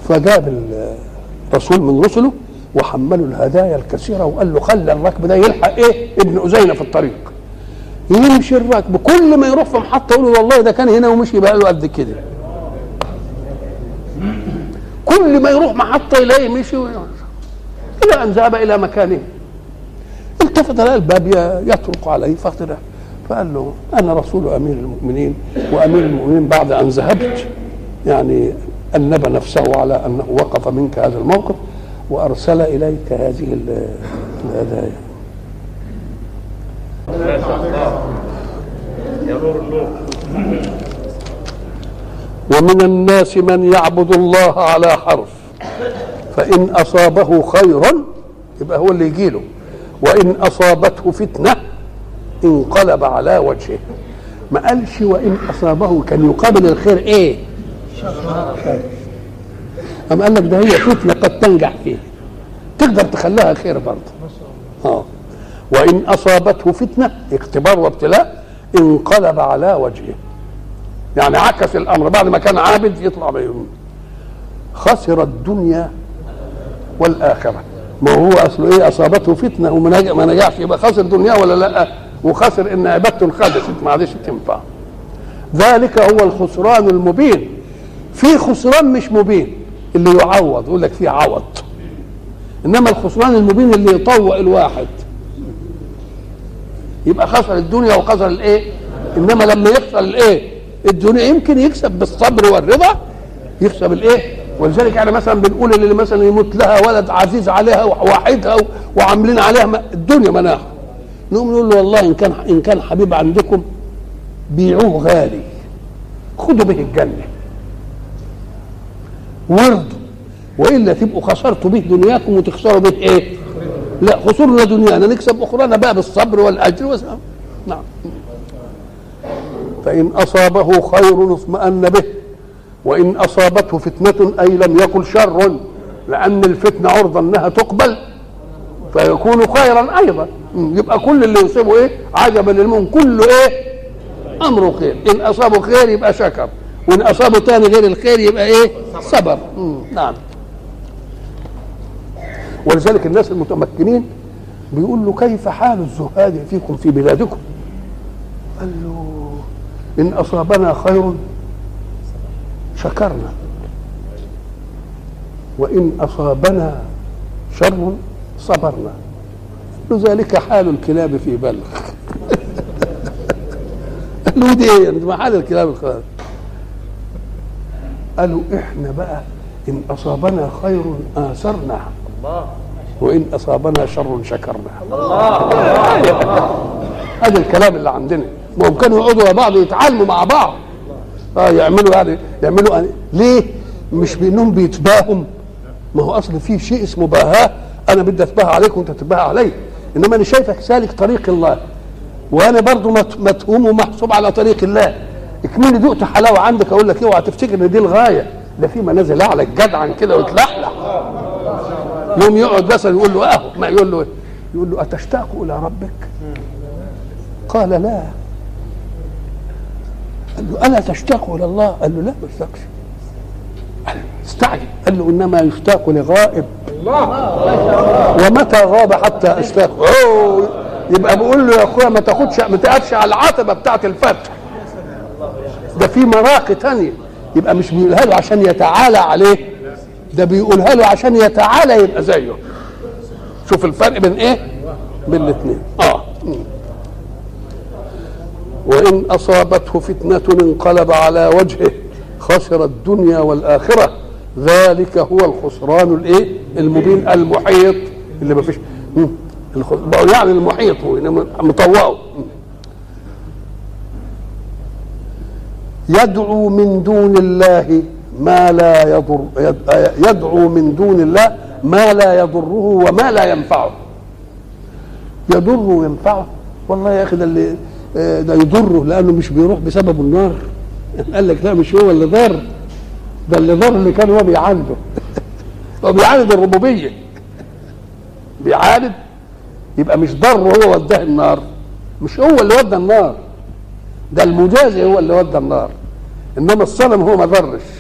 فجاب الرسول من رسله وحملوا الهدايا الكثيره وقال له خلي الركب ده يلحق ايه ابن أزينة في الطريق يمشي الركب كل ما يروح في محطه يقول له والله ده كان هنا ومشي بقى له قد كده كل ما يروح محطه يلاقي مشي الى ان ذهب الى مكانه التفت لقى الباب يطرق عليه فاخترع فقال له انا رسول امير المؤمنين وامير المؤمنين بعد ان ذهبت يعني انب نفسه على انه وقف منك هذا الموقف وارسل اليك هذه الهدايا ومن الناس من يعبد الله على حرف فإن أصابه خير يبقى هو اللي يجيله وإن أصابته فتنة انقلب على وجهه ما قالش وإن أصابه كان يقابل الخير إيه شر أم قال لك ده هي فتنة قد تنجح فيه تقدر تخليها خير برضه اه وإن أصابته فتنة اختبار وابتلاء انقلب على وجهه يعني عكس الأمر بعد ما كان عابد يطلع بيهم خسر الدنيا والآخرة ما هو أصله إيه أصابته فتنة وما نجحش يبقى خسر دنيا ولا لا وخسر إن عبادته انخدشت ما عادش تنفع ذلك هو الخسران المبين في خسران مش مبين اللي يعوض يقول لك في عوض انما الخسران المبين اللي يطوق الواحد يبقى خسر الدنيا وخسر الايه انما لما يخسر الايه الدنيا يمكن يكسب بالصبر والرضا يكسب الايه ولذلك يعني مثلا بنقول اللي مثلا يموت لها ولد عزيز عليها وواحدها وعاملين عليها الدنيا مناخ نقوم نقول له والله ان كان ان كان حبيب عندكم بيعوه غالي خدوا به الجنه وارضوا والا تبقوا خسرتوا به دنياكم وتخسروا به ايه؟ لا خسرنا دنيانا نكسب اخرانا بقى بالصبر والاجر وسلام. نعم فان اصابه خير اطمأن به وان اصابته فتنه اي لم يكن شر لان الفتنه عرضه انها تقبل فيكون خيرا ايضا يبقى كل اللي يصيبه ايه عجبا للمؤمن كله ايه امره خير ان اصابه خير يبقى شكر وان اصابه تاني غير الخير يبقى ايه صبر مم. نعم ولذلك الناس المتمكنين بيقول له كيف حال الزهاد فيكم في بلادكم قال له ان اصابنا خير شكرنا وان اصابنا شر صبرنا لذلك حال الكلاب في بلخ قالوا دي ايه ما حال الكلاب الخير قالوا احنا بقى ان اصابنا خير اثرنا الله وان اصابنا شر شكرنا الله هذا الكلام اللي عندنا ما هم كانوا يقعدوا مع بعض يتعلموا مع بعض اه يعملوا يعني يعملوا يعني ليه مش بانهم بيتباهم ما هو اصل في شيء اسمه باهاه انا بدي اتباهى عليك وانت تتباهى علي انما انا شايفك سالك طريق الله وانا برضو متهوم ومحسوب على طريق الله اكملي دقت حلاوه عندك اقول لك اوعى تفتكر ان دي الغايه ده في منازل اعلى جدعا كده وتلحلح يوم يقعد مثلا يقول له اهو ما يقول له يقول له اتشتاق الى ربك قال لا قال له الا تشتاق الى الله قال له لا ما اشتاقش استعجب قال له انما يشتاق لغائب ومتى غاب حتى اشتاق أوه. يبقى بيقول له يا اخويا ما تاخدش ما تقفش على العتبه بتاعه الفتح ده في مراقي تانية يبقى مش بيقولها له عشان يتعالى عليه ده بيقولها له عشان يتعالى يبقى زيه شوف الفرق بين ايه بين الاثنين اه وان اصابته فتنه انقلب على وجهه خسر الدنيا والاخره ذلك هو الخسران الايه المبين المحيط اللي ما فيش يعني المحيط هو مطوعه يدعو من دون الله ما لا يضر يدعو من دون الله ما لا يضره وما لا ينفعه يضره وينفعه والله يا اخي ده اللي ده يضره لانه مش بيروح بسبب النار قال لك لا مش هو اللي ضر ده اللي ضر اللي كان هو بيعانده هو بيعاند الربوبيه بيعاند يبقى مش ضر هو وداه النار مش هو اللي ودى النار ده المجازي هو اللي ودى النار انما الصنم هو ما ضرش